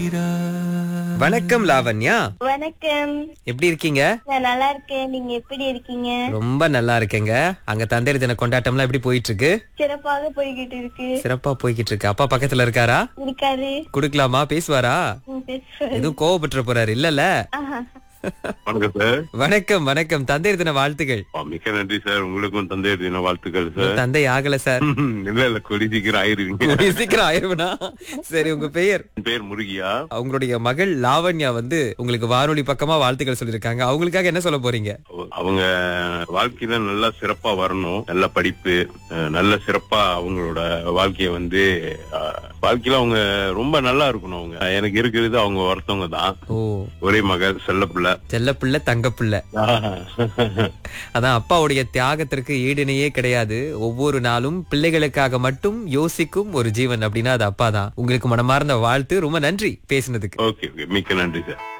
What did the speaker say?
வணக்கம் லாவண்யா வணக்கம் எப்படி இருக்கீங்க நான் நல்லா இருக்கேன் நீங்க எப்படி இருக்கீங்க ரொம்ப நல்லா இருக்கேங்க அங்க தந்தையர் தின கொண்டாட்டம்லாம் எப்படி போயிட்டு இருக்கு சிறப்பாக போய்கிட்டு இருக்கு சிறப்பா போய்கிட்டு இருக்கு அப்பா பக்கத்துல இருக்காரா இருக்காரு குடுக்கலாமா பேசுவாரா ம், பேசுவாரு. எதுவும் கோவப்பட்டு போறாரு இல்லல்ல ஆஹா. வணக்கம் சார் வணக்கம் வணக்கம் தந்தையர் தின வாழ்த்துகள் ஆ, மிக்க நன்றி சார் உங்களுக்கும் தந்தையர் தின வாழ்த்துக்கள் சார் தந்தை ஆகல சார் இல்ல இல்ல கொடி சீக்கிரம் ஆயிருவீங்க கூடிய சீக்கிரம் ஆயிருவனா சரி உங்க பெயர் என் பேர் முருகியா அவங்களுடைய மகள் லாவண்யா வந்து உங்களுக்கு வானொலி பக்கமா வாழ்த்துக்கள் சொல்லிருக்காங்க அவங்களுக்காக என்ன சொல்ல போறீங்க அவங்க வாழ்க்கையில நல்லா சிறப்பா வரணும் நல்ல படிப்பு அஹ், நல்ல சிறப்பா அவங்களோட வாழ்க்கைய வந்து அஹ், வாழ்க்கையில அவங்க ரொம்ப நல்லா இருக்கணும் அவங்க எனக்கு இருக்கிறது அவங்க ஒருத்தவங்க தான் ஓ ஒரே மகள் செல்ல பிள்ளை செல்ல பிள்ளை தங்க பிள்ளை அதான் அப்பாவுடைய தியாகத்திற்கு ஈடுணையே கிடையாது ஒவ்வொரு நாளும் பிள்ளைகளுக்காக மட்டும் யோசிக்கும் ஒரு ஜீவன் அப்படின்னா அது அப்பா தான் உங்களுக்கு மனமார்ந்த வாழ்த்து ரொம்ப நன்றி பேசினதுக்கு ஓகே ஓகே மிக்க நன்றி சார்